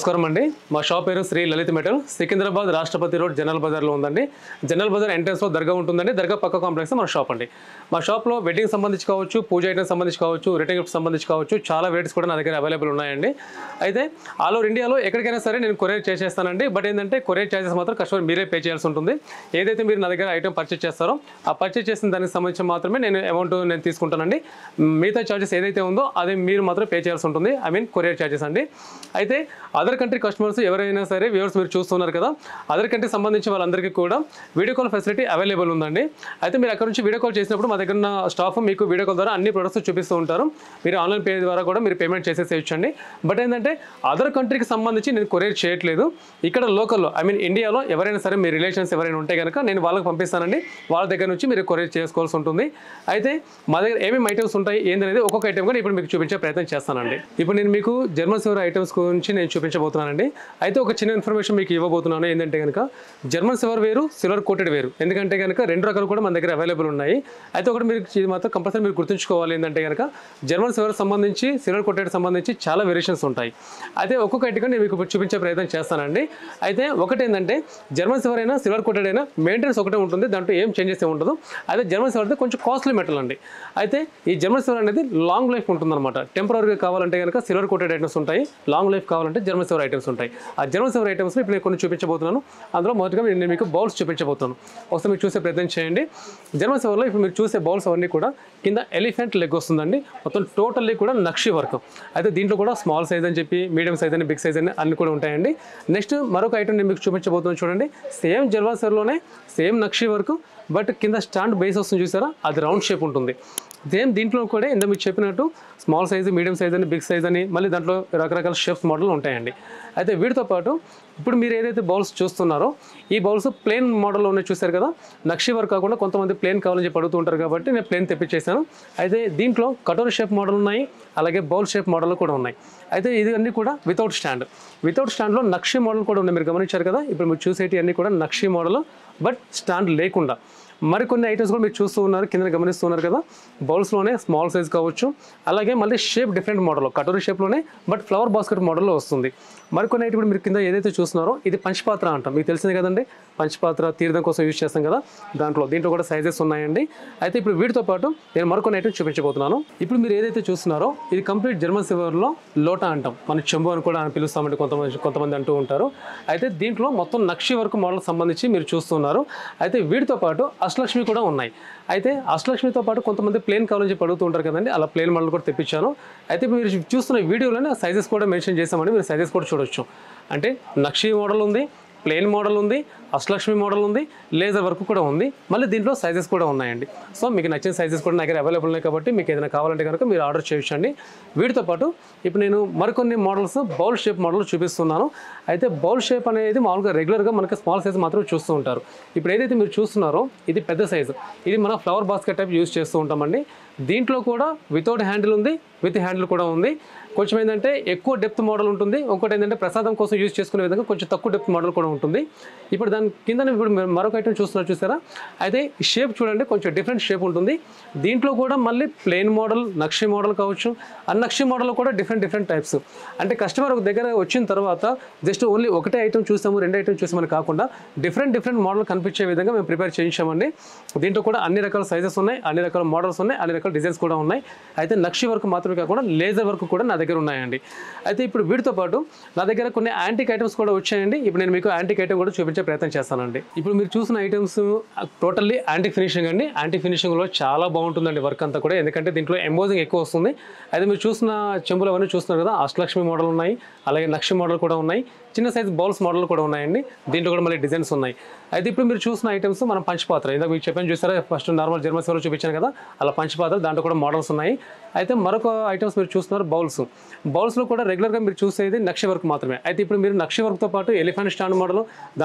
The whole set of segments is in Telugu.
నమస్కారం అండి మా షాప్ పేరు శ్రీ లలిత మెటల్ సికింద్రాబాద్ రాష్ట్రపతి రోడ్ జనరల్ బజార్లో ఉందండి జనరల్ బజార్ ఎంట్రన్స్లో దర్గా ఉంటుందండి దర్గా పక్క కాంప్లెక్స్ మన షాప్ అండి మా షాప్లో వెడ్డింగ్ సంబంధించి కావచ్చు పూజ ఐటమ్ సంబంధించి కావచ్చు రిటర్న్ గిఫ్ట్ సంబంధించి కావచ్చు చాలా వెరైటీస్ కూడా నా దగ్గర అవైలబుల్ ఉన్నాయండి అయితే ఆల్ ఓవర్ ఇండియాలో ఎక్కడికైనా సరే నేను కొరియర్ చేసేస్తానండి బట్ ఏంటంటే కొరియర్ ఛార్జెస్ మాత్రం కస్టమర్ మీరే పే చేయాల్సి ఉంటుంది ఏదైతే మీరు నా దగ్గర ఐటమ్ పర్చేస్ చేస్తారో ఆ పర్చేస్ చేసిన దానికి సంబంధించి మాత్రమే నేను అమౌంట్ నేను తీసుకుంటానండి మిగతా ఛార్జెస్ ఏదైతే ఉందో అది మీరు మాత్రం పే చేయాల్సి ఉంటుంది ఐ మీన్ కొరియర్ ఛార్జెస్ అండి అయితే అదర్ కంట్రీ కస్టమర్స్ ఎవరైనా సరే వ్యూవర్స్ మీరు చూస్తున్నారు కదా అదర్ కంట్రీ సంబంధించి వాళ్ళందరికీ కూడా వీడియో కాల్ ఫెసిలిటీ అవైలబుల్ ఉందండి అయితే మీరు అక్కడ నుంచి వీడియో కాల్ చేసినప్పుడు మా దగ్గర ఉన్న స్టాఫ్ మీకు వీడియో కాల్ ద్వారా అన్ని ప్రొడక్ట్స్ చూపిస్తూ ఉంటారు మీరు ఆన్లైన్ పే ద్వారా కూడా మీరు పేమెంట్ చేసేసేయచ్చండి బట్ ఏంటంటే అదర్ కంట్రీకి సంబంధించి నేను కొరియర్ చేయట్లేదు ఇక్కడ లోకల్లో ఐ మీన్ ఇండియాలో ఎవరైనా సరే మీ రిలేషన్స్ ఎవరైనా ఉంటే కనుక నేను వాళ్ళకి పంపిస్తానండి వాళ్ళ దగ్గర నుంచి మీరు కొరియర్ చేసుకోవాల్సి ఉంటుంది అయితే మా దగ్గర ఏమేమి ఐటమ్స్ ఉంటాయి ఏందనేది ఒక్కొక్క ఐటమ్ కూడా ఇప్పుడు మీకు చూపించే ప్రయత్నం చేస్తానండి ఇప్పుడు నేను మీకు జర్మన్ సివర్ ఐటమ్స్ గురించి నేను చూపించబోతున్నానండి అయితే ఒక చిన్న ఇన్ఫర్మేషన్ మీకు ఇవ్వబోతున్నాను ఏంటంటే కనుక జర్మన్ సివర్ వేరు సిల్వర్ కోటెడ్ వేరు ఎందుకంటే కనుక రెండు రకాలు కూడా మన దగ్గర అవైలబుల్ ఉన్నాయి అయితే ఒకటి మీరు ఇది మాత్రం కంపల్సరీ మీరు గుర్తుంచుకోవాలి ఏంటంటే కనుక జర్మన్ సివర్ సంబంధించి సిల్వర్ కోటెడ్ సంబంధించి చాలా వేరియేషన్స్ ఉంటాయి అయితే ఒక్కొక్క ఐటమ్ నేను మీకు ఇప్పుడు చూపించే ప్రయత్నం చేస్తానండి అయితే ఒకటి ఏంటంటే జర్మన్ సివర్ అయినా సిల్వర్ కోటెడ్ అయినా మెయింటెనెన్స్ ఒకటే ఉంటుంది దాంట్లో ఏం చేంజెస్ ఏమి ఉండదు అయితే జర్మన్ సివర్ అయితే కొంచెం కాస్ట్లీ మెటల్ అండి అయితే ఈ జర్మన్ సివర్ అనేది లాంగ్ లైఫ్ ఉంటుందన్నమాట టెంపరీగా కావాలంటే కనుక సిల్వర్ కోటెడ్ ఐటమ్స్ ఉంటాయి లాంగ్ లైఫ్ కావాలంటే జర్మన్ సివర్ ఐటమ్స్ ఉంటాయి ఆ జర్మన్ సివర్ ఐటమ్స్ ఇప్పుడు నేను కొన్ని చూపించబోతున్నాను అందులో మొదటగా నేను మీకు బౌల్స్ చూపించబోతున్నాను ఒకసారి మీరు చూసే ప్రయత్నం చేయండి జర్మన్ సివర్లో ఇప్పుడు మీరు చూసే బౌల్స్ అవన్నీ కూడా కింద ఎలిఫెంట్ లెగ్ వస్తుందండి మొత్తం టోటల్లీ కూడా నక్షి వర్క్ అయితే దీంట్లో కూడా స్మాల్ సైజ్ అని చెప్పి మీడియం సైజ్ అని బిగ్ సైజ్ అని అన్ని కూడా ఉంటాయండి నెక్స్ట్ మరొక ఐటమ్ నేను మీకు చూపించబోతున్నాను చూడండి సేమ్ జర్మన్ సివర్లోనే సేమ్ నక్షి వర్క్ బట్ కింద స్టాండ్ బేస్ వస్తుంది చూసారా అది రౌండ్ షేప్ ఉంటుంది సేమ్ దీంట్లో కూడా ఇంత మీకు చెప్పినట్టు స్మాల్ సైజ్ మీడియం సైజ్ అని బిగ్ సైజ్ అని మళ్ళీ దాంట్లో రకరకాల షేప్స్ మోడల్ ఉంటాయండి అయితే వీటితో పాటు ఇప్పుడు మీరు ఏదైతే బౌల్స్ చూస్తున్నారో ఈ బౌల్స్ ప్లేన్ మోడల్లో ఉన్నాయి చూసారు కదా నక్షి వర్క్ కాకుండా కొంతమంది ప్లేన్ కావాలని చెప్పి అడుగుతూ ఉంటారు కాబట్టి నేను ప్లేన్ తెప్పించేసాను అయితే దీంట్లో కటోరీ షేప్ మోడల్ ఉన్నాయి అలాగే బౌల్ షేప్ మోడల్ కూడా ఉన్నాయి అయితే ఇది అన్నీ కూడా వితౌట్ స్టాండ్ వితౌట్ స్టాండ్లో నక్షి మోడల్ కూడా ఉన్నాయి మీరు గమనించారు కదా ఇప్పుడు మీరు చూసేటి అన్నీ కూడా నక్షి మోడల్ బట్ స్టాండ్ లేకుండా మరికొన్ని ఐటమ్స్ కూడా మీరు చూస్తూ ఉన్నారు కింద గమనిస్తున్నారు కదా బౌల్స్లోనే స్మాల్ సైజ్ కావచ్చు అలాగే మళ్ళీ షేప్ డిఫరెంట్ మోడల్ కటోరీ షేప్లోనే బట్ ఫ్లవర్ బాస్కెట్ మోడల్లో వస్తుంది మరికొన్ని ఐటమ్ మీరు కింద ఏదైతే చూస్తున్నారో ఇది పంచపాత్ర అంటాం మీకు తెలిసిందే కదండి పంచపాత్ర తీర్థం కోసం యూజ్ చేస్తాం కదా దాంట్లో దీంట్లో కూడా సైజెస్ ఉన్నాయండి అయితే ఇప్పుడు వీటితో పాటు నేను మరికొన్ని ఐటమ్ చూపించబోతున్నాను ఇప్పుడు మీరు ఏదైతే చూస్తున్నారో ఇది కంప్లీట్ జర్మన్ సివర్లో లోటా అంటాం మన చెంబు అని కూడా అని పిలుస్తామండి కొంతమంది కొంతమంది అంటూ ఉంటారు అయితే దీంట్లో మొత్తం నక్షి వరకు మోడల్ సంబంధించి మీరు చూస్తున్నారు అయితే వీటితో పాటు అష్టలక్ష్మి కూడా ఉన్నాయి అయితే అష్టలక్ష్మితో పాటు కొంతమంది ప్లేన్ కావాలని చెప్పి అడుగుతూ ఉంటారు కదండి అలా ప్లేన్ మోడల్ కూడా తెప్పించాను అయితే ఇప్పుడు మీరు చూస్తున్న వీడియోలోనే సైజెస్ కూడా మెన్షన్ చేసామండి మీరు సైజెస్ కూడా చూడొచ్చు అంటే నక్షి మోడల్ ఉంది ప్లేన్ మోడల్ ఉంది అష్టలక్ష్మి మోడల్ ఉంది లేజర్ వర్క్ కూడా ఉంది మళ్ళీ దీంట్లో సైజెస్ కూడా ఉన్నాయండి సో మీకు నచ్చిన సైజెస్ కూడా నా దగ్గర అవైలబుల్ ఉన్నాయి కాబట్టి మీకు ఏదైనా కావాలంటే కనుక మీరు ఆర్డర్ చేయొచ్చండి వీటితో పాటు ఇప్పుడు నేను మరికొన్ని మోడల్స్ బౌల్ షేప్ మోడల్ చూపిస్తున్నాను అయితే బౌల్ షేప్ అనేది మామూలుగా రెగ్యులర్గా మనకి స్మాల్ సైజ్ మాత్రం చూస్తూ ఉంటారు ఇప్పుడు ఏదైతే మీరు చూస్తున్నారో ఇది పెద్ద సైజు ఇది మన ఫ్లవర్ బాస్కెట్ టైప్ యూజ్ చేస్తూ ఉంటామండి దీంట్లో కూడా వితౌట్ హ్యాండిల్ ఉంది విత్ హ్యాండిల్ కూడా ఉంది కొంచెం ఏంటంటే ఎక్కువ డెప్త్ మోడల్ ఉంటుంది ఇంకోటి ఏంటంటే ప్రసాదం కోసం యూజ్ చేసుకునే విధంగా కొంచెం తక్కువ డెప్త్ మోడల్ కూడా ఉంటుంది ఇప్పుడు దాని కింద ఇప్పుడు మీరు మరొక ఐటమ్ చూస్తున్నారు చూసారా అయితే ఈ షేప్ చూడండి కొంచెం డిఫరెంట్ షేప్ ఉంటుంది దీంట్లో కూడా మళ్ళీ ప్లెయిన్ మోడల్ నక్షి మోడల్ కావచ్చు ఆ నక్షి మోడల్ కూడా డిఫరెంట్ డిఫరెంట్ టైప్స్ అంటే కస్టమర్ ఒక దగ్గర వచ్చిన తర్వాత జస్ట్ ఓన్లీ ఒకటే ఐటమ్ చూసాము రెండు ఐటమ్ చూసామని కాకుండా డిఫరెంట్ డిఫరెంట్ మోడల్ కనిపించే విధంగా మేము ప్రిపేర్ చేయించామండి దీంట్లో కూడా అన్ని రకాల సైజెస్ ఉన్నాయి అన్ని రకాల మోడల్స్ ఉన్నాయి అన్ని రకాల డిజైన్స్ కూడా ఉన్నాయి అయితే నక్షి వర్క్ మాత్రమే కాకుండా లేజర్ వర్క్ కూడా నా దగ్గర ఉన్నాయండి అయితే ఇప్పుడు వీటితో పాటు నా దగ్గర కొన్ని యాంటిక్ ఐటమ్స్ కూడా వచ్చాయండి ఇప్పుడు నేను మీకు యాంటిక్ ఐటమ్ కూడా చూపించే ప్రయత్నం చేస్తానండి ఇప్పుడు మీరు చూసిన ఐటమ్స్ టోటల్లీ యాంటిక్ ఫినిషింగ్ అండి యాంటిక్ ఫినిషింగ్లో చాలా బాగుంటుందండి వర్క్ అంతా కూడా ఎందుకంటే దీంట్లో ఎంబోజింగ్ ఎక్కువ వస్తుంది అయితే మీరు చూసిన చెంబులు అవన్నీ చూస్తున్నారు కదా అష్టలక్ష్మి మోడల్ ఉన్నాయి అలాగే నక్షి మోడల్ కూడా ఉన్నాయి చిన్న సైజ్ బౌల్స్ మోడల్ కూడా ఉన్నాయండి దీంట్లో కూడా మళ్ళీ డిజైన్స్ ఉన్నాయి అయితే ఇప్పుడు మీరు చూసిన ఐటమ్స్ మనం పంచపాత్ర ఇందాక మీకు చెప్పాను చూసారా ఫస్ట్ నార్మల్ జర్మన్ సేవలో చూపించాను కదా అలా పంచపాత్ర దాంట్లో కూడా మోడల్స్ ఉన్నాయి అయితే మరొక ఐటమ్స్ మీరు చూస్తున్నారు బౌల్స్ బౌల్స్లో కూడా రెగ్యులర్గా మీరు చూసేది నక్షి వర్క్ మాత్రమే అయితే ఇప్పుడు మీరు నక్షి వర్క్తో పాటు ఎలిఫెంట్ స్టాండ్ మోడల్ దాంట్లో అష్టలక్ష్మి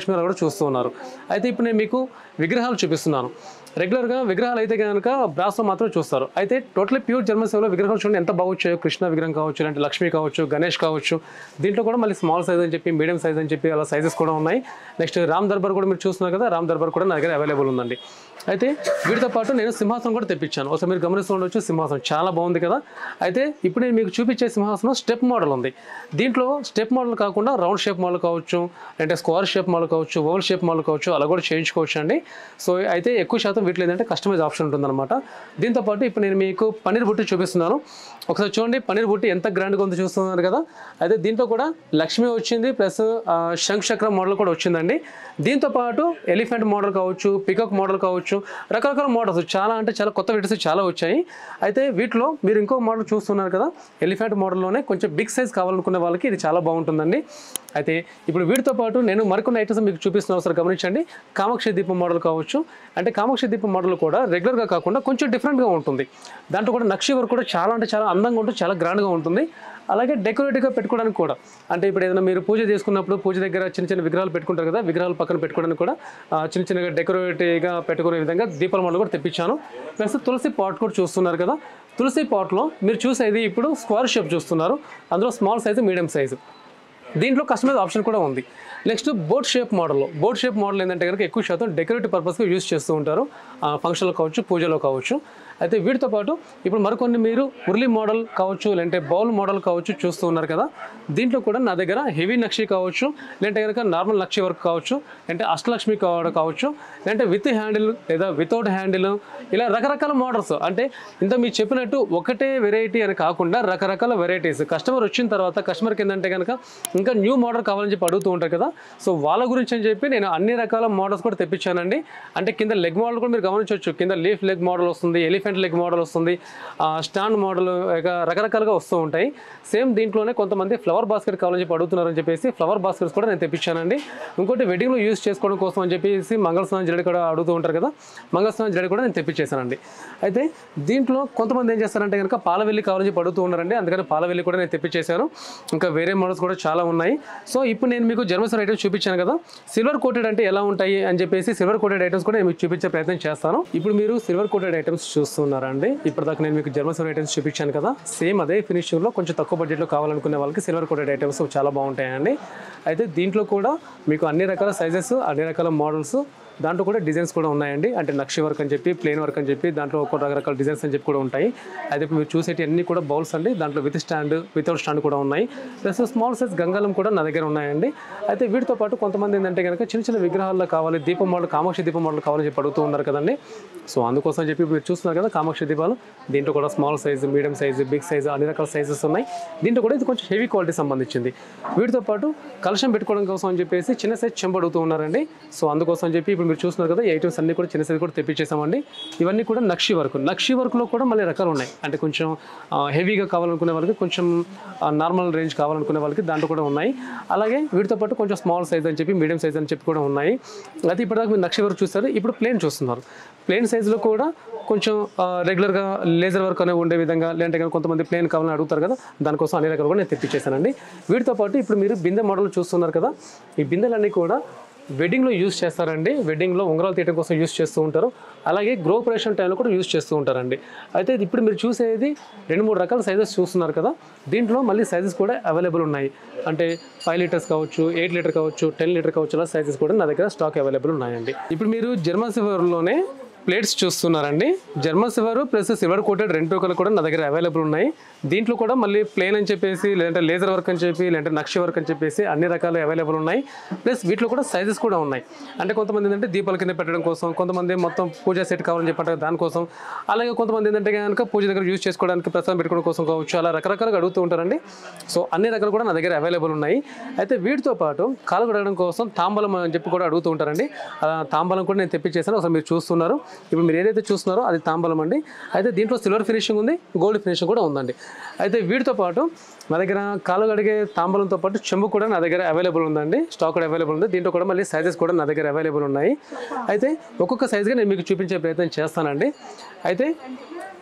లక్ష్మీ కూడా చూస్తూ ఉన్నారు అయితే ఇప్పుడు నేను మీకు విగ్రహాలు చూపిస్తున్నాను రెగ్యులర్గా విగ్రహాలు అయితే కనుక బ్రాస్లో మాత్రం చూస్తారు అయితే టోటలీ ప్యూర్ జర్మన్ సేవలో విగ్రహాలు చూడండి ఎంత బాగొచ్చాయో కృష్ణ విగ్రహం కావచ్చు లేదంటే లక్ష్మి కావచ్చు గణేష్ కావచ్చు దీంట్లో కూడా మళ్ళీ స్మాల్ సైజ్ అని చెప్పి మీడియం సైజ్ అని చెప్పి అలా సైజెస్ కూడా ఉన్నాయి నెక్స్ట్ రామ్ దర్బార్ కూడా మీరు చూస్తున్నారు కదా రామ్ దర్బార్ కూడా నా దగ్గర అవైలబుల్ ఉందండి అయితే వీటితో పాటు నేను సింహాసనం కూడా తెప్పించాను ఒకసారి మీరు గమనిస్తూ ఉండొచ్చు సింహాసనం చాలా బాగుంది కదా అయితే ఇప్పుడు నేను మీకు చూపించే సింహాసనం స్టెప్ మోడల్ ఉంది దీంట్లో స్టెప్ మోడల్ కాకుండా రౌండ్ షేప్ మోడల్ కావచ్చు అంటే స్క్వేర్ షేప్ మోడల్ కావచ్చు ఓవల్ షేప్ మోడల్ కావచ్చు అలా కూడా చేయించుకోవచ్చు అండి సో అయితే ఎక్కువ శాతం వీటిలో ఏంటంటే కస్టమైజ్ ఆప్షన్ ఉంటుందన్నమాట దీంతో పాటు ఇప్పుడు నేను మీకు పన్నీర్ బుట్టి చూపిస్తున్నాను ఒకసారి చూడండి పన్నీర్ బుట్టి ఎంత గ్రాండ్గా ఉందో చూస్తున్నారు కదా అయితే దీంట్లో కూడా లక్ష్మి వచ్చింది ప్లస్ శంఖ్ చక్రం మోడల్ కూడా వచ్చిందండి దీంతో పాటు ఎలిఫెంట్ మోడల్ కావచ్చు పికక్ మోడల్ కావచ్చు రకరకాల మోడల్స్ చాలా అంటే చాలా కొత్త వెరైటీస్ చాలా వచ్చాయి అయితే వీటిలో మీరు ఇంకో మోడల్ చూస్తున్నారు కదా ఎలిఫెంట్ మోడల్లోనే కొంచెం బిగ్ సైజ్ కావాలనుకునే వాళ్ళకి ఇది చాలా బాగుంటుందండి అయితే ఇప్పుడు వీటితో పాటు నేను మరికొన్ని ఐటమ్స్ మీకు చూపిస్తున్నాను ఒకసారి గమనించండి కామాక్షి దీపం మోడల్ కావచ్చు అంటే కామాక్షి దీపం మోడల్ కూడా రెగ్యులర్గా కాకుండా కొంచెం డిఫరెంట్గా ఉంటుంది దాంట్లో కూడా నక్షి వర్క్ కూడా చాలా అంటే చాలా అందంగా ఉంటుంది చాలా గ్రాండ్గా ఉంటుంది అలాగే డెకరేటివ్గా పెట్టుకోవడానికి కూడా అంటే ఇప్పుడు ఏదైనా మీరు పూజ చేసుకున్నప్పుడు పూజ దగ్గర చిన్న చిన్న విగ్రహాలు పెట్టుకుంటారు కదా విగ్రహాలు పక్కన పెట్టుకోవడానికి కూడా ఆ, చిన్న చిన్నగా డెకరేటివ్గా పెట్టుకునే విధంగా దీపాల మోడల్ కూడా తెప్పించాను ప్లస్ తులసి పాట్ కూడా చూస్తున్నారు కదా తులసి పాట్లో మీరు చూసేది ఇప్పుడు స్క్వేర్ షేప్ చూస్తున్నారు అందులో స్మాల్ సైజు మీడియం సైజు దీంట్లో కస్టమైజ్ ఆప్షన్ కూడా ఉంది next boat shape model boat shape model ఏంటంటే కనుక ఎక్కువ శాతం డెకరేటివ్ పర్పస్గా యూస్ చేస్తూ ఉంటారు ఫంక్షన్లో కావచ్చు పూజలో కావచ్చు అయితే వీటితో పాటు ఇప్పుడు మరికొన్ని మీరు ఉర్లీ మోడల్ కావచ్చు లేదంటే బౌల్ మోడల్ కావచ్చు చూస్తూ ఉన్నారు కదా దీంట్లో కూడా నా దగ్గర హెవీ నక్షి కావచ్చు లేదంటే కనుక నార్మల్ నక్షి వర్క్ కావచ్చు అంటే అష్టలక్ష్మి కావడం కావచ్చు లేదంటే విత్ హ్యాండిల్ లేదా వితౌట్ హ్యాండిల్ ఇలా రకరకాల మోడల్స్ అంటే ఇంత మీరు చెప్పినట్టు ఒకటే వెరైటీ అని కాకుండా రకరకాల వెరైటీస్ కస్టమర్ వచ్చిన తర్వాత కస్టమర్కి ఏంటంటే కనుక ఇంకా న్యూ మోడల్ కావాలని చెప్పి అడుగుతూ ఉంటారు కదా సో వాళ్ళ గురించి అని చెప్పి నేను అన్ని రకాల మోడల్స్ కూడా తెప్పించానండి అంటే కింద లెగ్ మోడల్ కూడా మీరు గమనించవచ్చు కింద లీఫ్ లెగ్ మోడల్ వస్తుంది ఎలిఫెంట్ లెగ్ మోడల్ వస్తుంది స్టాండ్ మోడల్ ఇక రకరకాలుగా వస్తూ ఉంటాయి సేమ్ దీంట్లోనే కొంతమంది ఫ్లవర్ బాస్కెట్ కావాలని చెప్పి అడుగుతున్నారని చెప్పేసి ఫ్లవర్ బాస్కెట్స్ కూడా నేను తెప్పించానండి ఇంకోటి వెడ్డింగ్లో యూస్ చేసుకోవడం కోసం అని చెప్పేసి మంగళస్నానం జడి కూడా అడుగుతూ ఉంటారు కదా మంగళస్నానం జడి కూడా నేను తెప్పించేశానండి అయితే దీంట్లో కొంతమంది ఏం చేస్తారంటే కనుక పాలవెల్లి కావాలని చెప్పి అడుగుతూ ఉన్నారండి అందుకని పాలవెల్లి కూడా నేను తెప్పించేశాను ఇంకా వేరే మోడల్స్ కూడా చాలా ఉన్నాయి సో ఇప్పుడు నేను మీకు జర్మసర్ ఐటమ్స్ చూపించాను కదా సిల్వర్ కోటెడ్ అంటే ఎలా ఉంటాయి అని చెప్పేసి సిల్వర్ కోటెడ్ ఐటమ్స్ కూడా నేను మీకు చూపించే ప్రయత్నం చేస్తాను ఇప్పుడు మీరు సిల్వర్ కోటెడ్ ఐటమ్స్ చూస్తున్నారండి ఇప్పటిదాకా నేను మీకు జర్మసర్ ఐటమ్స్ చూపించాను కదా సేమ్ అదే ఫినిషింగ్లో కొంచెం తక్కువ బడ్జెట్లో కావాలనుకునే వాళ్ళకి సిల్వర్ కోటెడ్ ఐటమ్స్ చాలా బాగుంటాయండి అయితే దీంట్లో కూడా మీకు అన్ని రకాల సైజెస్ అన్ని రకాల మోడల్స్ దాంట్లో కూడా డిజైన్స్ కూడా ఉన్నాయండి అంటే నక్షి వర్క్ అని చెప్పి ప్లేన్ వర్క్ అని చెప్పి దాంట్లో ఒక రకరకాల డిజైన్స్ అని చెప్పి కూడా ఉంటాయి అయితే ఇప్పుడు మీరు చూసేటి అన్ని కూడా బౌల్స్ అండి దాంట్లో విత్ స్టాండ్ వితౌట్ స్టాండ్ కూడా ఉన్నాయి ప్లస్ స్మాల్ సైజ్ గంగాలం కూడా నా దగ్గర ఉన్నాయండి అయితే వీటితో పాటు కొంతమంది ఏంటంటే కనుక చిన్న చిన్న విగ్రహాల్లో కావాలి దీపం మోడల్ కామాక్షి దీపం మోడల్ కావాలని చెప్పి అడుగుతూ ఉన్నారు కదండి సో అందుకోసం చెప్పి మీరు చూస్తున్నారు కదా కామాక్షి దీపాలు దీంట్లో కూడా small size medium size big size అన్ని రకాల సైజెస్ ఉన్నాయి దీంట్లో కూడా ఇది కొంచెం హెవీ క్వాలిటీ సంబంధించింది వీటితో పాటు కలశం పెట్టుకోవడం కోసం అని చెప్పేసి చిన్న సైజ్ చెంబు అడుగుతూ ఉన్నారండి సో అందుకోసం అని చెప్పి ఇప్పుడు మీరు చూస్తున్నారు కదా ఈ ఐటమ్స్ అన్ని కూడా చిన్న సైజ్ కూడా తెప్పించేసామండి ఇవన్నీ కూడా నక్షి వర్క్ నక్షి వర్క్లో కూడా మళ్ళీ రకాలు ఉన్నాయి అంటే కొంచెం హెవీగా కావాలనుకునే వాళ్ళకి కొంచెం నార్మల్ రేంజ్ కావాలనుకునే వాళ్ళకి దాంట్లో కూడా ఉన్నాయి అలాగే వీటితో పాటు కొంచెం స్మాల్ సైజ్ అని చెప్పి మీడియం సైజ్ అని చెప్పి కూడా ఉన్నాయి అయితే ఇప్పటిదాకా మీరు నక్షి వర్క్ చూస్తారు ఇప్పుడు ప్లేన్ చూస్తున్నారు ప్లేన్ సైజులో కూడా కొంచెం రెగ్యులర్గా లేజర్ వర్క్ అనే ఉండే విధంగా లేదంటే కనుక కొంతమంది ప్లేన్ కావాలని అడుగుతారు కదా దానికోసం అన్ని రకాలు కూడా నేను తెప్పించేసానండి వీటితో పాటు ఇప్పుడు మీరు బిందె మోడల్ చూస్తున్నారు కదా ఈ బిందెలన్నీ కూడా వెడ్డింగ్లో యూస్ చేస్తారండి వెడ్డింగ్లో ఉంగరాలు తీయడం కోసం యూస్ చేస్తూ ఉంటారు అలాగే గృహప్రవేశం టైంలో కూడా యూస్ చేస్తూ ఉంటారండి అయితే ఇది ఇప్పుడు మీరు చూసేది రెండు మూడు రకాల సైజెస్ చూస్తున్నారు కదా దీంట్లో మళ్ళీ సైజెస్ కూడా అవైలబుల్ ఉన్నాయి అంటే ఫైవ్ లీటర్స్ కావచ్చు ఎయిట్ లీటర్ కావచ్చు టెన్ లీటర్ కావచ్చు అలా సైజెస్ కూడా నా దగ్గర స్టాక్ అవైలబుల్ ఉన్నాయండి ఇప్పుడు మీరు జర్మన్ సిల్వర్లోనే ప్లేట్స్ చూస్తున్నారండి German silver plus silver coated రెండు టోకలు కూడా నా దగ్గర అవైలబుల్ ఉన్నాయి దీంట్లో కూడా మళ్ళీ ప్లేన్ అని చెప్పేసి లేదంటే లేజర్ వర్క్ అని చెప్పి లేదంటే నక్షి వర్క్ అని చెప్పేసి అన్ని రకాలు అవైలబుల్ ఉన్నాయి ప్లస్ వీటిలో కూడా సైజెస్ కూడా ఉన్నాయి అంటే కొంతమంది ఏంటంటే దీపాల కింద పెట్టడం కోసం కొంతమంది మొత్తం పూజా సెట్ కావాలని చెప్పంటారు దానికోసం అలాగే కొంతమంది ఏంటంటే కనుక పూజ దగ్గర యూజ్ చేసుకోవడానికి ప్రసాదం పెట్టుకోవడం కోసం కావచ్చు అలా రకరకాలుగా అడుగుతూ ఉంటారండి సో అన్ని రకాలు కూడా నా దగ్గర అవైలబుల్ ఉన్నాయి అయితే వీటితో పాటు కాలు కడగడం కోసం తాంబలం అని చెప్పి కూడా అడుగుతూ ఉంటారండి ఆ తాంబలం కూడా నేను తెప్పించేసాను ఒకసారి మీరు చూస్తున్నారు ఇప్పుడు మీరు ఏదైతే చూస్తున్నారో అది తాంబలం అండి అయితే దీంట్లో సిల్వర్ ఫినిషింగ్ ఉంది గోల్డ్ ఫినిషింగ్ కూడా ఉందండి అయితే వీటితో పాటు నా దగ్గర కాలు కడిగే తాంబలంతో పాటు చెంబు కూడా నా దగ్గర అవైలబుల్ ఉందండి స్టాక్ కూడా అవైలబుల్ ఉంది దీంట్లో కూడా మళ్ళీ సైజెస్ కూడా నా దగ్గర అవైలబుల్ ఉన్నాయి అయితే ఒక్కొక్క సైజుగా నేను మీకు చూపించే ప్రయత్నం చేస్తానండి అయితే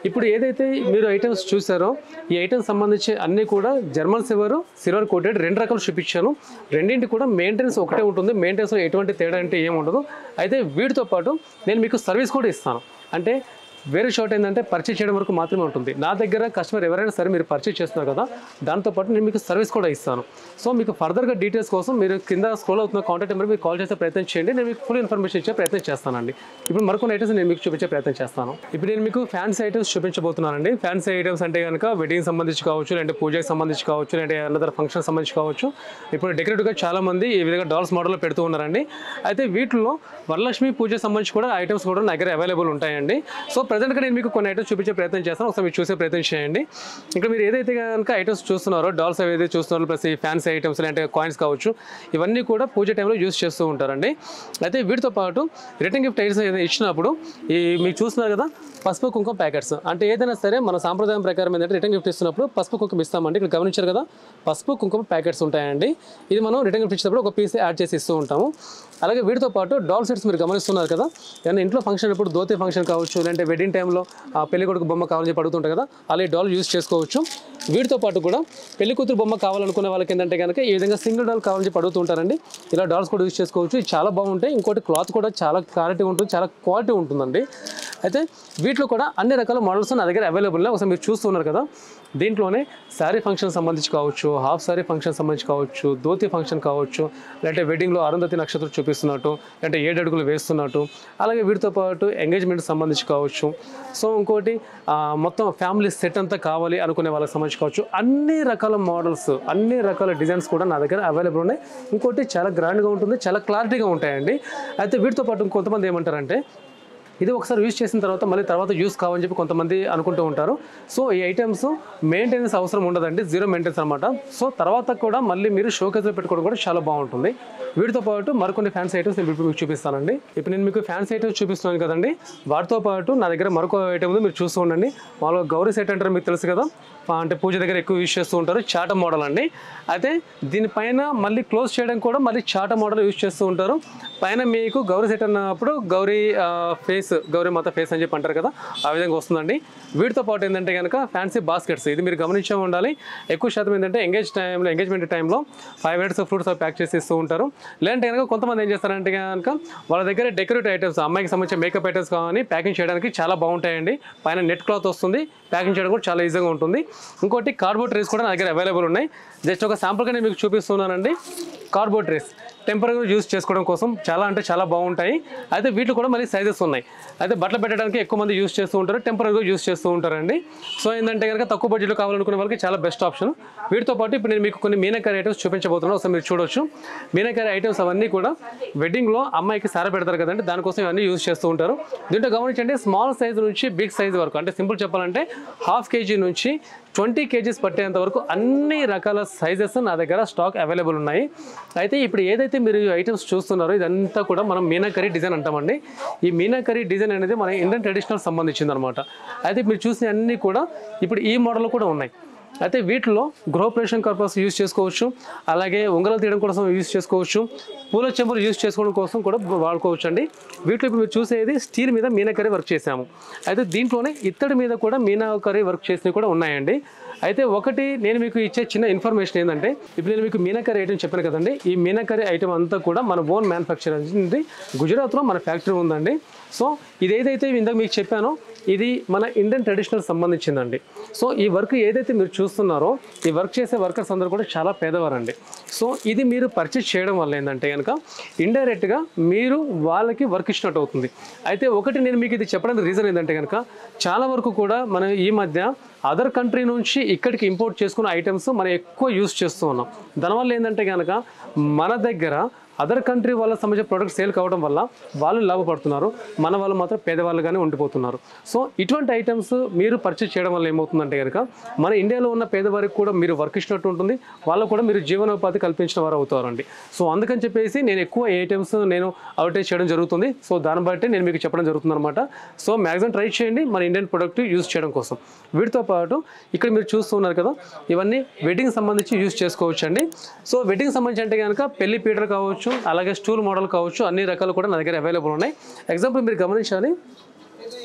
ఇప్పుడు ఏదైతే మీరు ఐటమ్స్ చూసారో ఈ ఐటమ్స్ సంబంధించి అన్నీ కూడా జర్మన్ సిల్వర్ సిల్వర్ కోటెడ్ రెండు రకాలు చూపించాను రెండింటి కూడా మెయింటెనెన్స్ ఒకటే ఉంటుంది మెయింటెనెన్స్లో ఎటువంటి తేడా అంటే ఏమి ఉండదు అయితే వీటితో పాటు నేను మీకు సర్వీస్ కూడా ఇస్తాను అంటే వేరే షాట్ ఏంటంటే పర్చేస్ చేయడం వరకు మాత్రమే ఉంటుంది నా దగ్గర కస్టమర్ ఎవరైనా సరే మీరు పర్చేస్ చేస్తున్నారు కదా దాంతోపాటు నేను మీకు సర్వీస్ కూడా ఇస్తాను సో మీకు ఫర్దర్గా డీటెయిల్స్ కోసం మీరు కింద స్క్రోల్ అవుతున్న కాంటాక్ట్ నెంబర్ మీకు కాల్ చేసే ప్రయత్నం చేయండి నేను మీకు ఫుల్ ఇన్ఫర్మేషన్ ఇచ్చే ప్రయత్నం చేస్తానండి ఇప్పుడు మరికొన్ని ఐటమ్స్ నేను మీకు చూపించే ప్రయత్నం చేస్తాను ఇప్పుడు నేను మీకు ఫ్యాన్సీ ఐటమ్స్ చూపించబోతున్నానండి ఫ్యాన్సీ ఐటమ్స్ అంటే కనుక వెడ్డింగ్ సంబంధించి కావచ్చు లేదంటే పూజకి సంబంధించి కావచ్చు లేదంటే అనదర్ ఫంక్షన్ సంబంధించి కావచ్చు ఇప్పుడు డెకరేటివ్గా చాలా మంది ఈ విధంగా డాల్స్ మోడల్లో పెడుతూ ఉన్నారండి అయితే వీటిలో వరలక్ష్మి పూజ సంబంధించి కూడా ఐటమ్స్ కూడా నా దగ్గర అవైలబుల్ ఉంటాయండి సో ప్రజెంట్గా నేను మీకు కొన్ని ఐటమ్స్ చూపించే ప్రయత్నం చేస్తాను ఒకసారి మీరు చూసే ప్రయత్నం చేయండి ఇక్కడ మీరు ఏదైతే కనుక ఐటమ్స్ చూస్తున్నారో డాల్స్ ఏదైతే చూస్తున్నారో ప్లస్ ఈ ఫ్యాన్సీ ఐటమ్స్ అంటే కాయిన్స్ కావచ్చు ఇవన్నీ కూడా పూజ టైంలో యూస్ చేస్తూ ఉంటారండి అయితే వీటితో పాటు రిటర్న్ గిఫ్ట్ ఐటమ్స్ ఏదైనా ఇచ్చినప్పుడు ఈ మీకు చూస్తున్నారు కదా పసుపు కుంకుమ ప్యాకెట్స్ అంటే ఏదైనా సరే మన సాంప్రదాయం ప్రకారం ఏంటంటే రిటర్న్ గిఫ్ట్ ఇస్తున్నప్పుడు పసుపు కుంకుమ ఇస్తామండి ఇక్కడ గమనించారు కదా పసుపు కుంకుమ ప్యాకెట్స్ ఉంటాయండి ఇది మనం రిటర్న్ గిఫ్ట్ ఇచ్చినప్పుడు ఒక పీస్ యాడ్ చేసి ఇస్తూ ఉంటాము అలాగే వీటితో పాటు డాల్ సెట్స్ మీరు గమనిస్తున్నారు కదా ఏమైనా ఇంట్లో ఫంక్షన్ ఇప్పుడు దోతి ఫంక్షన్ కావచ్చు లేదంటే వెడ్డింగ్ టైంలో ఆ పెళ్లి కొడుకు బొమ్మ కావాలని చెప్పి అడుగుతుంటారు కదా అలా ఈ డాల్ యూస్ చేసుకోవచ్చు వీటితో పాటు కూడా పెళ్లి కూతురు బొమ్మ కావాలనుకునే వాళ్ళకి ఏంటంటే కనుక ఈ విధంగా సింగిల్ డాల్ కావాలని చెప్పి అడుగుతుంటారండి ఇలా డాల్స్ కూడా యూస్ చేసుకోవచ్చు ఇది చాలా బాగుంటాయి ఇంకోటి క్లాత్ కూడా చాలా క్లారిటీ ఉంటుంది చాలా క్వాలిటీ ఉంటుందండి అయితే వీటిలో కూడా అన్ని రకాల మోడల్స్ నా దగ్గర అవైలబుల్ ఉన్నాయి ఒకసారి మీరు చూస్తున్నారు కదా దీంట్లోనే శారీ ఫంక్షన్ సంబంధించి కావచ్చు హాఫ్ శారీ ఫంక్షన్ సంబంధించి కావచ్చు ధోతి ఫంక్షన్ కావచ్చు లేదంటే వెడ్డింగ్లో అరుంధతి నక్షత్రం చూపిస్తున్నట్టు లేదంటే ఏడు అడుగులు వేస్తున్నట్టు అలాగే వీటితో పాటు ఎంగేజ్మెంట్ సంబంధించి కావచ్చు సో ఇంకోటి ఆ, మొత్తం ఫ్యామిలీ సెట్ అంతా కావాలి అనుకునే వాళ్ళకి సంబంధించి కావచ్చు అన్ని రకాల మోడల్స్ అన్ని రకాల డిజైన్స్ కూడా నా దగ్గర అవైలబుల్ ఉన్నాయి ఇంకోటి చాలా గ్రాండ్గా ఉంటుంది చాలా క్లారిటీగా ఉంటాయండి అయితే వీటితో పాటు కొంతమంది ఏమంటారంటే ఇది ఒకసారి యూజ్ చేసిన తర్వాత మళ్ళీ తర్వాత యూస్ కావని చెప్పి కొంతమంది అనుకుంటూ ఉంటారు సో ఈ ఐటమ్స్ మెయింటెనెన్స్ అవసరం ఉండదండి జీరో మెయింటెనెన్స్ అనమాట సో తర్వాత కూడా మళ్ళీ మీరు షోకేస్లో పెట్టుకోవడం కూడా చాలా బాగుంటుంది వీటితో పాటు మరికొన్ని ఫ్యాన్సీ ఐటమ్స్ నేను ఇప్పుడు మీకు చూపిస్తానండి ఇప్పుడు నేను మీకు ఫ్యాన్సీ ఐటమ్స్ చూపిస్తున్నాను కదండి వాటితో పాటు నా దగ్గర మరొక ఐటమ్ ఉంది మీరు చూస్తూ ఉండండి మామూలుగా గౌరీ సెట్ అంటారు మీకు తెలుసు కదా ఆ, అంటే పూజ దగ్గర ఎక్కువ యూజ్ చేస్తూ ఉంటారు చాట మోడల్ అండి అయితే దీనిపైన మళ్ళీ క్లోజ్ చేయడం కూడా మళ్ళీ చాట మోడల్ యూజ్ చేస్తూ ఉంటారు పైన మీకు గౌరీ సెట్ అన్నప్పుడు గౌరీ ఫేస్ గౌరీ మాత ఫేస్ అని చెప్పి అంటారు కదా ఆ విధంగా వస్తుందండి వీటితో పాటు ఏంటంటే కనుక ఫ్యాన్సీ బాస్కెట్స్ ఇది మీరు గమనించే ఉండాలి ఎక్కువ శాతం ఏంటంటే ఎంగేజ్ టైంలో ఎంగేజ్మెంట్ టైంలో ఫైవ్ మినిట్స్ ఫ్రూట్స్ ప్యాక్ చేసి ఇస్తూ ఉంటారు లేదంటే కనుక కొంతమంది ఏం చేస్తారంటే కనుక వాళ్ళ దగ్గర డెకరేటివ్ ఐటమ్స్ అమ్మాయికి సంబంధించిన మేకప్ ఐటమ్స్ కానీ ప్యాకింగ్ చేయడానికి చాలా బాగుంటాయండి పైన నెట్ క్లాత్ వస్తుంది ప్యాకింగ్ చేయడం కూడా చాలా ఈజీగా ఉంటుంది ఇంకోటి కార్డ్బోర్డ్ ట్రేస్ కూడా నా దగ్గర అవైలబుల్ ఉన్నాయి జస్ట్ ఒక శాంపుల్గా నేను మీకు చూపిస్తున్నానండి కార్డ్బోర్డ్ ట్రేస్ టెంపరీ యూస్ చేసుకోవడం కోసం చాలా అంటే చాలా బాగుంటాయి అయితే వీటిలో కూడా మళ్ళీ సైజెస్ ఉన్నాయి అయితే బట్టలు పెట్టడానికి ఎక్కువ మంది యూస్ చేస్తూ ఉంటారు టెంపరీగా యూస్ చేస్తూ ఉంటారండి సో ఏంటంటే కనుక తక్కువ బడ్జెట్లో కావాలనుకునే వాళ్ళకి చాలా బెస్ట్ ఆప్షన్ వీటితో పాటు ఇప్పుడు నేను మీకు కొన్ని మీనకారి ఐటమ్స్ చూపించబోతున్నాను ఒకసారి మీరు చూడొచ్చు మీనకారి ఐటమ్స్ అవన్నీ కూడా వెడ్డింగ్లో అమ్మాయికి సార పెడతారు కదండి దానికోసం ఇవన్నీ యూస్ చేస్తూ ఉంటారు దీంట్లో గమనించండి స్మాల్ సైజ్ నుంచి బిగ్ సైజ్ వరకు అంటే సింపుల్ చెప్పాలంటే హాఫ్ కేజీ నుంచి ట్వంటీ కేజీస్ పట్టేంత వరకు అన్ని రకాల సైజెస్ నా దగ్గర స్టాక్ అవైలబుల్ ఉన్నాయి అయితే ఇప్పుడు ఏదైతే మీరు ఐటమ్స్ చూస్తున్నారో ఇదంతా కూడా మనం మీనాకరీ డిజైన్ అంటామండి ఈ మీనాకరీ డిజైన్ అనేది మన ఇండియన్ ట్రెడిషనల్ సంబంధించింది అనమాట అయితే మీరు చూసిన అన్నీ కూడా ఇప్పుడు ఈ మోడల్ కూడా ఉన్నాయి అయితే వీటిలో గృహప్రవేశం పర్పస్ యూస్ చేసుకోవచ్చు అలాగే ఉంగరాలు తీయడం కోసం యూస్ చేసుకోవచ్చు పూల చెంబులు యూస్ చేసుకోవడం కోసం కూడా వాడుకోవచ్చు అండి వీటిలో ఇప్పుడు మీరు చూసేది స్టీల్ మీద మీనాకరీ వర్క్ చేసాము అయితే దీంట్లోనే ఇత్తడి మీద కూడా మీనాకరీ వర్క్ చేసినవి కూడా ఉన్నాయండి అయితే ఒకటి నేను మీకు ఇచ్చే చిన్న ఇన్ఫర్మేషన్ ఏంటంటే ఇప్పుడు నేను మీకు మీనాకరీ ఐటమ్ చెప్పాను కదండి ఈ మీనాకరీ ఐటమ్ అంతా కూడా మన ఓన్ మ్యానుఫ్యాక్చర్ ఉంది గుజరాత్లో మన ఫ్యాక్టరీ ఉందండి సో ఇది ఏదైతే ఇందాక మీకు చెప్పానో ఇది మన ఇండియన్ ట్రెడిషనల్ సంబంధించిందండి సో ఈ వర్క్ ఏదైతే మీరు చూస్తున్నారో ఈ వర్క్ చేసే వర్కర్స్ అందరూ కూడా చాలా పేదవారండి సో ఇది మీరు పర్చేస్ చేయడం వల్ల ఏంటంటే కనుక ఇండైరెక్ట్గా మీరు వాళ్ళకి వర్క్ ఇచ్చినట్టు అవుతుంది అయితే ఒకటి నేను మీకు ఇది చెప్పడానికి రీజన్ ఏంటంటే కనుక చాలా వరకు కూడా మనం ఈ మధ్య అదర్ కంట్రీ నుంచి ఇక్కడికి ఇంపోర్ట్ చేసుకున్న ఐటమ్స్ మనం ఎక్కువ యూస్ చేస్తూ ఉన్నాం దానివల్ల ఏంటంటే కనుక మన దగ్గర అదర్ కంట్రీ వాళ్ళ సంబంధించిన ప్రోడక్ట్ సేల్ కావడం వల్ల వాళ్ళు లాభపడుతున్నారు మన వాళ్ళు మాత్రం పేదవాళ్ళుగానే ఉండిపోతున్నారు సో ఇటువంటి ఐటమ్స్ మీరు పర్చేస్ చేయడం వల్ల ఏమవుతుందంటే కనుక మన ఇండియాలో ఉన్న పేదవారికి కూడా మీరు వర్క్ ఇచ్చినట్టు ఉంటుంది వాళ్ళకు కూడా మీరు జీవనోపాధి కల్పించిన వారు అవుతారండి సో అందుకని చెప్పేసి నేను ఎక్కువ ఐటమ్స్ నేను అడ్వర్టైజ్ చేయడం జరుగుతుంది సో దాన్ని బట్టి నేను మీకు చెప్పడం జరుగుతుంది అనమాట సో మ్యాక్సిమం ట్రై చేయండి మన ఇండియన్ ప్రొడక్ట్ యూస్ చేయడం కోసం వీటితో పాటు ఇక్కడ మీరు చూస్తున్నారు కదా ఇవన్నీ వెడ్డింగ్ సంబంధించి యూస్ చేసుకోవచ్చు అండి సో వెడ్డింగ్ సంబంధించి అంటే కనుక పెళ్లి పీటర్ కావచ్చు అలాగే స్టూల్ మోడల్ కావచ్చు అన్ని రకాలు కూడా నా దగ్గర అవైలబుల్ ఉన్నాయి ఎగ్జాంపుల్ మీరు గమనించాలి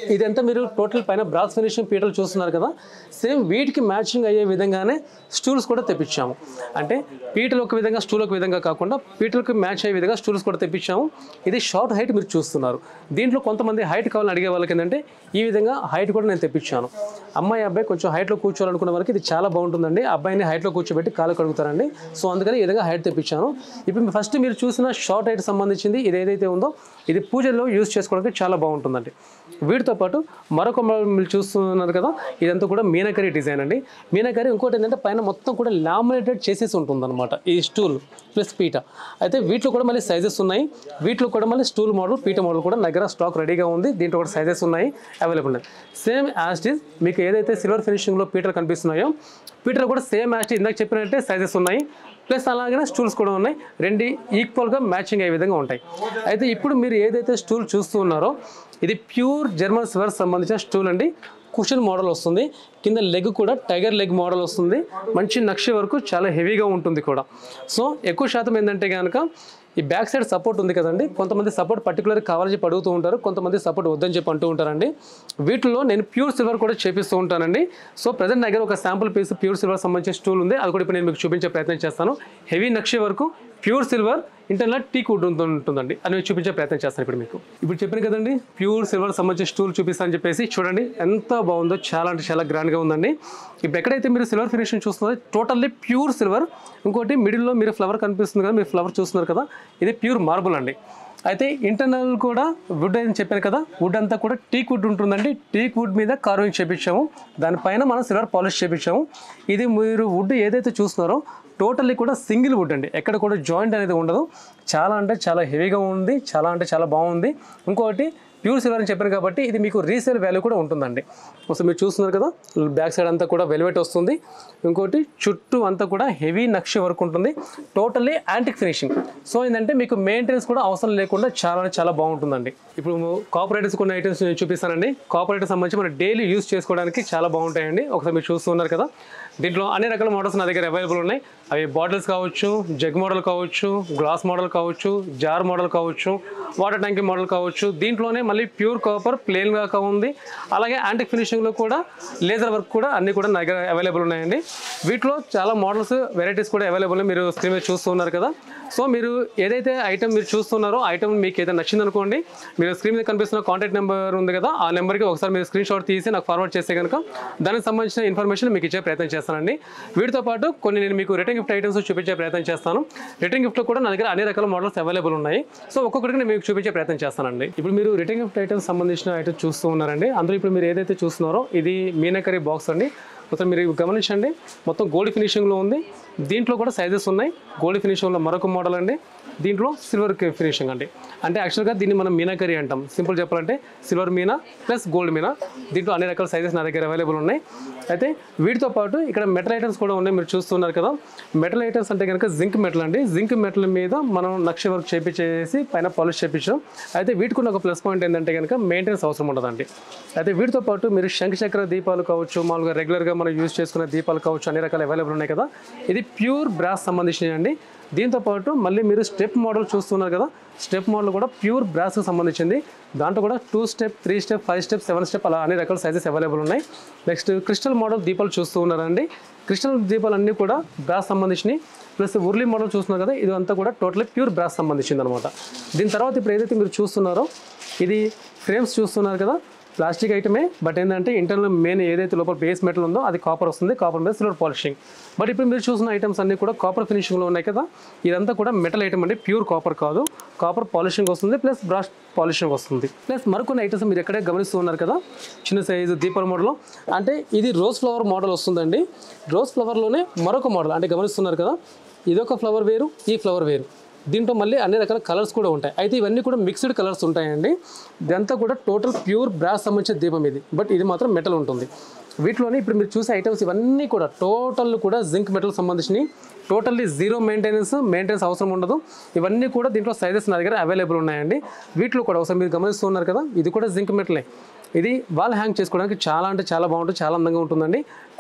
ఇదంతా మీరు టోటల్ పైన బ్రాస్ ఫినిషింగ్ పీటలు చూస్తున్నారు కదా సేమ్ వీటికి మ్యాచింగ్ అయ్యే విధంగానే స్టూల్స్ కూడా తెప్పించాము అంటే పీటలు ఒక విధంగా స్టూల్ ఒక విధంగా కాకుండా పీటలకు మ్యాచ్ అయ్యే విధంగా స్టూల్స్ కూడా తెప్పించాము ఇది షార్ట్ హైట్ మీరు చూస్తున్నారు దీంట్లో కొంతమంది హైట్ కావాలని అడిగే వాళ్ళకి ఏంటంటే ఈ విధంగా హైట్ కూడా నేను తెప్పించాను అమ్మాయి అబ్బాయి కొంచెం హైట్లో కూర్చోవాలనుకున్న వాళ్ళకి ఇది చాలా బాగుంటుందండి అబ్బాయిని హైట్లో కూర్చోబెట్టి కాలు కడుగుతారండి సో అందుకని ఈ విధంగా హైట్ తెప్పించాను ఇప్పుడు ఫస్ట్ మీరు చూసిన షార్ట్ హైట్ సంబంధించింది ఇది ఏదైతే ఉందో ఇది పూజల్లో యూజ్ చేసుకోవడానికి చాలా బాగుంటుందండి వీటితో పాటు మరొక మోడల్ మీరు చూస్తున్నారు కదా ఇదంతా కూడా మీనకరీ డిజైన్ అండి మీనకరీ ఇంకోటి ఏంటంటే పైన మొత్తం కూడా లామినేటెడ్ చేసేసి ఉంటుందన్నమాట ఈ స్టూల్ ప్లస్ పీట అయితే వీటిలో కూడా మళ్ళీ సైజెస్ ఉన్నాయి వీటిలో కూడా మళ్ళీ స్టూల్ మోడల్ పీట మోడల్ కూడా నా దగ్గర స్టాక్ రెడీగా ఉంది దీంట్లో కూడా సైజెస్ ఉన్నాయి అవైలబుల్ ఉన్నాయి సేమ్ యాజ్ ఇస్ మీకు ఏదైతే సిల్వర్ ఫినిషింగ్లో పీటలు కనిపిస్తున్నాయో పీటలు కూడా సేమ్ యాజ్ ఇందాక చెప్పినట్టే సైజెస్ ఉన్నాయి ప్లస్ అలాగే స్టూల్స్ కూడా ఉన్నాయి రెండు ఈక్వల్గా మ్యాచింగ్ అయ్యే విధంగా ఉంటాయి అయితే ఇప్పుడు మీరు ఏదైతే స్టూల్ చూస్తూ ఉన్నారో ఇది ప్యూర్ జర్మన్ స్వర్ సంబంధించిన స్టూల్ అండి కుషన్ మోడల్ వస్తుంది కింద లెగ్ కూడా టైగర్ లెగ్ మోడల్ వస్తుంది మంచి నక్ష వరకు చాలా హెవీగా ఉంటుంది కూడా సో ఎక్కువ శాతం ఏంటంటే కనుక ఈ బ్యాక్ సైడ్ సపోర్ట్ ఉంది కదండి కొంతమంది సపోర్ట్ పర్టికులర్ కావాలని చెప్పి అడుగుతూ ఉంటారు కొంతమంది సపోర్ట్ వద్దని చెప్పి అంటూ ఉంటారండి వీటిలో నేను ప్యూర్ సిల్వర్ కూడా చేపిస్తూ ఉంటానండి సో ప్రజెంట్ దగ్గర ఒక శాంపుల్ పీస్ ప్యూర్ సిల్వర్ సంబంధించిన స్టూల్ ఉంది అది కూడా ఇప్పుడు నేను మీకు చూపించే ప్రయత్నం చేస్తాను హెవీ నక్ష వరకు pure silver internal teak wood ఉంటుందండి అది నేను చూపించే ప్రయత్నం చేస్తాను ఇప్పుడు మీకు ఇప్పుడు చెప్పాను కదండి ప్యూర్ సిల్వర్ సంబంధించిన స్టూల్ చూపిస్తానని చెప్పేసి చూడండి ఎంత బాగుందో చాలా అంటే చాలా గ్రాండ్గా ఉందండి ఇప్పుడు ఎక్కడైతే మీరు సిల్వర్ ఫినిషింగ్ చూస్తున్నారో టోటల్లీ ప్యూర్ సిల్వర్ ఇంకోటి మిడిల్లో మీరు ఫ్లవర్ కనిపిస్తుంది కదా మీరు ఫ్లవర్ చూస్తున్నారు కదా ఇది ప్యూర్ మార్బుల్ అండి అయితే ఇంటర్నల్ కూడా వుడ్ అని చెప్పాను కదా వుడ్ అంతా కూడా టీక్ వుడ్ ఉంటుందండి టీక్ వుడ్ మీద కార్వింగ్ చేపించాము దానిపైన మనం సిల్వర్ పాలిష్ చేపించాము ఇది మీరు వుడ్ ఏదైతే చూస్తున్నారో టోటల్లీ కూడా సింగిల్ వుడ్ అండి ఎక్కడ కూడా జాయింట్ అనేది ఉండదు చాలా అంటే చాలా హెవీగా ఉంది చాలా అంటే చాలా బాగుంది ఇంకొకటి ప్యూర్ సిల్వర్ అని చెప్పాను కాబట్టి ఇది మీకు రీసేల్ వాల్యూ కూడా ఉంటుందండి ఒకసారి మీరు చూస్తున్నారు కదా బ్యాక్ సైడ్ అంతా కూడా వెల్వెట్ వస్తుంది ఇంకోటి చుట్టూ అంతా కూడా హెవీ నక్ష వర్క్ ఉంటుంది టోటల్లీ యాంటిక్ ఫినిషింగ్ సో ఏంటంటే మీకు మెయింటెనెన్స్ కూడా అవసరం లేకుండా చాలా అంటే చాలా బాగుంటుందండి ఇప్పుడు కాపరేటివ్స్ కొన్ని ఐటమ్స్ నేను చూపిస్తానండి కాపరేటివ్ సంబంధించి మనం డైలీ యూస్ చేసుకోవడానికి చాలా బాగుంటాయండి ఒకసారి మీరు చూస్తున్నారు కదా దీంట్లో అన్ని రకాల మోడల్స్ నా దగ్గర అవైలబుల్ ఉన్నాయి అవి బాటిల్స్ కావచ్చు జగ్ మోడల్ కావచ్చు గ్లాస్ మోడల్ కావచ్చు జార్ మోడల్ కావచ్చు వాటర్ ట్యాంక్ మోడల్ కావచ్చు దీంట్లోనే మళ్ళీ ప్యూర్ కాపర్ ప్లెయిన్గా ఉంది అలాగే యాంటిక్ ఫినిషింగ్లో కూడా లేజర్ వర్క్ కూడా అన్ని కూడా నా దగ్గర అవైలబుల్ ఉన్నాయండి వీటిలో చాలా మోడల్స్ వెరైటీస్ కూడా అవైలబుల్ మీరు స్క్రీన్ మీద చూస్తున్నారు కదా సో మీరు ఏదైతే ఐటమ్ మీరు చూస్తున్నారో ఐటమ్ మీకు ఏదైతే నచ్చింది అనుకోండి మీరు స్క్రీన్ మీద కనిపిస్తున్న కాంటాక్ట్ నెంబర్ ఉంది కదా ఆ నెంబర్కి ఒకసారి మీరు స్క్రీన్ షాట్ తీసి నాకు ఫార్వర్డ్ చేస్తే కనుక దానికి సంబంధించిన ఇన్ఫర్మేషన్ మీకు ఇచ్చే ప్రయత్నం చేస్తానండి వీటితో పాటు కొన్ని నేను మీకు రిటర్న్ గిఫ్ట్ ఐటమ్స్ చూపించే ప్రయత్నం చేస్తాను రిటర్న్ గిఫ్ట్లో కూడా నా దగ్గర అన్ని రకాల మోడల్స్ అవైలబుల్ ఉన్నాయి సో ఒక్కొక్కటికి నేను మీకు చూపించే ప్రయత్నం చేస్తానండి ఇప్పుడు మీరు రిటర్న్ గిఫ్ట్ ఐటమ్స్ సంబంధించిన ఐటమ్స్ చూస్తూ ఉన్నారండి అందులో ఇప్పుడు మీరు ఏదైతే చూస్తున్నారో ఇది మీనకరీ బాక్స్ అండి మొత్తం మీరు గమనించండి మొత్తం గోల్డ్ ఫినిషింగ్లో ఉంది దీంట్లో కూడా సైజెస్ ఉన్నాయి గోల్డ్ ఫినిషింగ్లో మరొక మోడల్ అండి దీంట్లో సిల్వర్ ఫినిషింగ్ అండి అంటే యాక్చువల్గా దీన్ని మనం మీనాకరీ అంటాం సింపుల్ చెప్పాలంటే సిల్వర్ మీనా ప్లస్ గోల్డ్ మీనా దీంట్లో అన్ని రకాల సైజెస్ నా దగ్గర అవైలబుల్ ఉన్నాయి అయితే వీటితో పాటు ఇక్కడ మెటల్ ఐటమ్స్ కూడా ఉన్నాయి మీరు చూస్తున్నారు కదా మెటల్ ఐటమ్స్ అంటే కనుక జింక్ మెటల్ అండి జింక్ మెటల్ మీద మనం నక్ష వర్క్ చేపించేసి పైన పాలిష్ చేపించాం అయితే వీటికి ఉన్న ఒక ప్లస్ పాయింట్ ఏంటంటే కనుక మెయింటెనెన్స్ అవసరం ఉండదండి అయితే వీటితో పాటు మీరు శంఖ చక్ర దీపాలు కావచ్చు మామూలుగా రెగ్యులర్గా మనం యూజ్ చేసుకునే దీపాలు కావచ్చు అన్ని రకాల అవైలబుల్ ఉన్నాయి కదా ఇది ప్యూర్ బ్రాస్ సంబంధించినవి అండి దీంతో పాటు మళ్ళీ మీరు స్టెప్ మోడల్ చూస్తున్నారు కదా స్టెప్ మోడల్ కూడా ప్యూర్ బ్రాస్కి సంబంధించింది దాంట్లో కూడా two step three step five step seven step అలా అన్ని రకాల సైజెస్ అవైలబుల్ ఉన్నాయి నెక్స్ట్ క్రిస్టల్ మోడల్ దీపాలు చూస్తూ ఉన్నారండి క్రిస్టల్ దీపాలు అన్నీ కూడా బ్రాస్ సంబంధించినవి ప్లస్ ఉర్లీ మోడల్ చూస్తున్నారు కదా ఇది అంతా కూడా టోటలీ ప్యూర్ బ్రాస్ సంబంధించింది అనమాట దీని తర్వాత ఇప్పుడు ఏదైతే మీరు చూస్తున్నారో ఇది ఫ్రేమ్స్ చూస్తున్నారు కదా ప్లాస్టిక్ ఐటమే బట్ ఏంటంటే ఇంటర్నల్ మెయిన్ ఏదైతే లోపల బేస్ మెటల్ ఉందో అది కాపర్ వస్తుంది కాపర్ మీద సిల్వర్ పాలిషింగ్ బట్ ఇప్పుడు మీరు చూసిన ఐటమ్స్ అన్నీ కూడా కాపర్ ఫినిషింగ్లో ఉన్నాయి కదా ఇదంతా కూడా మెటల్ ఐటమ్ అండి ప్యూర్ కాపర్ కాదు కాపర్ పాలిషింగ్ వస్తుంది ప్లస్ బ్రాష్ పాలిషింగ్ వస్తుంది ప్లస్ మరికొన్ని ఐటమ్స్ మీరు ఎక్కడే గమనిస్తూ ఉన్నారు కదా చిన్న సైజు దీపాల మోడల్ అంటే ఇది రోజ్ ఫ్లవర్ మోడల్ వస్తుందండి రోజ్ ఫ్లవర్లోనే మరొక మోడల్ అంటే గమనిస్తున్నారు కదా ఇదొక ఫ్లవర్ వేరు ఈ ఫ్లవర్ వేరు దీంట్లో మళ్ళీ అన్ని రకాల కలర్స్ కూడా ఉంటాయి అయితే ఇవన్నీ కూడా మిక్స్డ్ కలర్స్ ఉంటాయండి ఇదంతా కూడా టోటల్ ప్యూర్ బ్రాస్ సంబంధించిన దీపం ఇది బట్ ఇది మాత్రం మెటల్ ఉంటుంది వీటిలోనే ఇప్పుడు మీరు చూసే ఐటమ్స్ ఇవన్నీ కూడా టోటల్ కూడా జింక్ మెటల్ సంబంధించినవి టోటల్లీ జీరో మెయింటెనెన్స్ మెయింటెనెన్స్ అవసరం ఉండదు ఇవన్నీ కూడా దీంట్లో సైజెస్ నా దగ్గర అవైలబుల్ ఉన్నాయండి వీటిలో కూడా ఒకసారి మీరు గమనిస్తున్నారు కదా ఇది కూడా జింక్ మెటలే ఇది వాల్ హ్యాంగ్ చేసుకోవడానికి చాలా అంటే చాలా బాగుంటుంది చాలా అందంగా ఉంటుందండి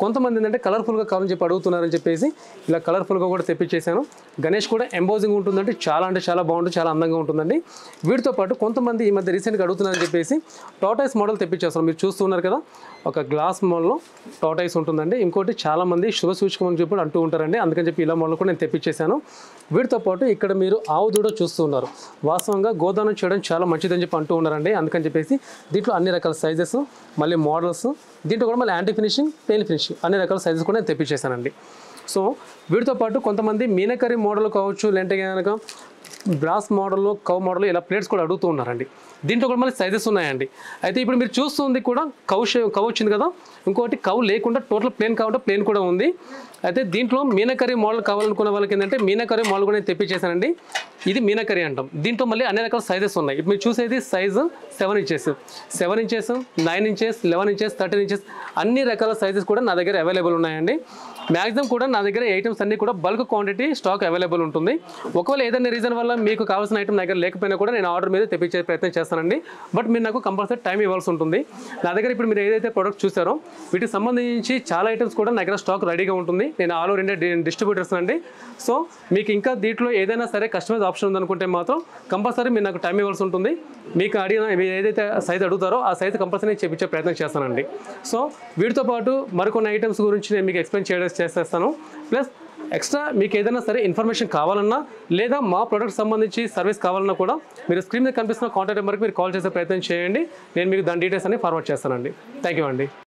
కొంతమంది ఏంటంటే కలర్ఫుల్గా కావాలని చెప్పి అడుగుతున్నారని చెప్పేసి ఇలా కలర్ఫుల్గా కూడా తెప్పించేశాను గణేష్ కూడా ఎంబోజింగ్ ఉంటుందంటే చాలా అంటే చాలా బాగుంటుంది చాలా అందంగా ఉంటుందండి వీటితో పాటు కొంతమంది ఈ మధ్య రీసెంట్గా అడుగుతున్నారని చెప్పేసి టాటైస్ మోడల్ తెప్పించేస్తాం మీరు చూస్తున్నారు కదా ఒక గ్లాస్ మోడల్లో టాటైస్ ఉంటుందండి ఇంకోటి చాలామంది శుభ సూచకం అని చెప్పి అంటూ ఉంటారండి అందుకని చెప్పి ఇలా మోడల్ కూడా నేను తెప్పించేశాను వీటితో పాటు ఇక్కడ మీరు ఆవు దూడ చూస్తున్నారు వాస్తవంగా గోదానం చేయడం చాలా మంచిదని చెప్పి అంటూ ఉన్నారండి అందుకని చెప్పేసి దీంట్లో అన్ని రకాల సైజెస్ మళ్ళీ మోడల్స్ దీంట్లో కూడా మళ్ళీ యాంటీ ఫినిషింగ్ పెయిన్ ఫినిషింగ్ అన్ని రకాల సైజెస్ కూడా నేను తెప్పించేశానండి సో వీటితో పాటు కొంతమంది మీనకరి మోడల్ కావచ్చు లేదంటే కనుక బ్రాస్ మోడల్లో కవ్ మోడల్ ఇలా ప్లేట్స్ కూడా అడుగుతూ ఉన్నారండి దీంట్లో కూడా మళ్ళీ సైజెస్ ఉన్నాయండి అయితే ఇప్పుడు మీరు చూస్తుంది కూడా కవ్ షే కవ్ వచ్చింది కదా ఇంకోటి కవ్ లేకుండా టోటల్ ప్లేన్ కావాలంటే ప్లేన్ కూడా ఉంది అయితే దీంట్లో మీనకరీ మోడల్ కావాలనుకున్న వాళ్ళకి ఏంటంటే మీనకరీ మోడల్ కూడా నేను తెప్పించేసానండి ఇది మీనకరీ అంటాం దీంట్లో మళ్ళీ అన్ని రకాల సైజెస్ ఉన్నాయి ఇప్పుడు మీరు చూసేది size seven inches seven inches nine inches eleven inches thirteen inches అన్ని రకాల సైజెస్ కూడా నా దగ్గర అవైలబుల్ ఉన్నాయండి మ్యాక్సిమం కూడా నా దగ్గర ఐటమ్స్ అన్ని కూడా బల్క్ క్వాంటిటీ స్టాక్ అవైలబుల్ ఉంటుంది ఒకవేళ ఏదైనా రీజన్ వల్ల మీకు కావాల్సిన ఐటమ్ నా దగ్గర లేకపోయినా కూడా నేను ఆర్డర్ మీద తెప్పించే ప్రయత్నం చేస్తానండి బట్ మీరు నాకు కంపల్సరీ టైం ఇవ్వాల్సి ఉంటుంది నా దగ్గర ఇప్పుడు మీరు ఏదైతే ప్రోడక్ట్ చూసారో వీటికి సంబంధించి చాలా ఐటమ్స్ కూడా నా దగ్గర స్టాక్ రెడీగా ఉంటుంది నేను ఆల్ ఓవర్ ఇండియా డిస్ట్రిబ్యూటర్స్ అండి సో మీకు ఇంకా దీంట్లో ఏదైనా సరే కస్టమైజ్ ఆప్షన్ ఉందనుకుంటే మాత్రం కంపల్సరీ మీరు నాకు టైం ఇవ్వాల్సి ఉంటుంది మీకు అడిగిన మీరు ఏదైతే సైజ్ అడుగుతారో ఆ సైజ్ కంపల్సరీ చేపించే ప్రయత్నం చేస్తానండి సో వీటితో పాటు మరికొన్ని ఐటమ్స్ గురించి నేను మీకు ఎక్స్ప్లెయిన్ చేయడం చేసేస్తాను ప్లస్ ఎక్స్ట్రా మీకు ఏదైనా సరే ఇన్ఫర్మేషన్ కావాలన్నా లేదా మా ప్రోడక్ట్ సంబంధించి సర్వీస్ కావాలన్నా కూడా మీరు స్క్రీన్ మీద కనిపిస్తున్న కాంటాక్ట్ నెంబర్కి మీరు కాల్ చేసే ప్రయత్నం చేయండి నేను మీకు దాని డీటెయిల్స్ అన్ని ఫార్వర్డ్ చేస్తానండి థ్యాంక్ యూ అండి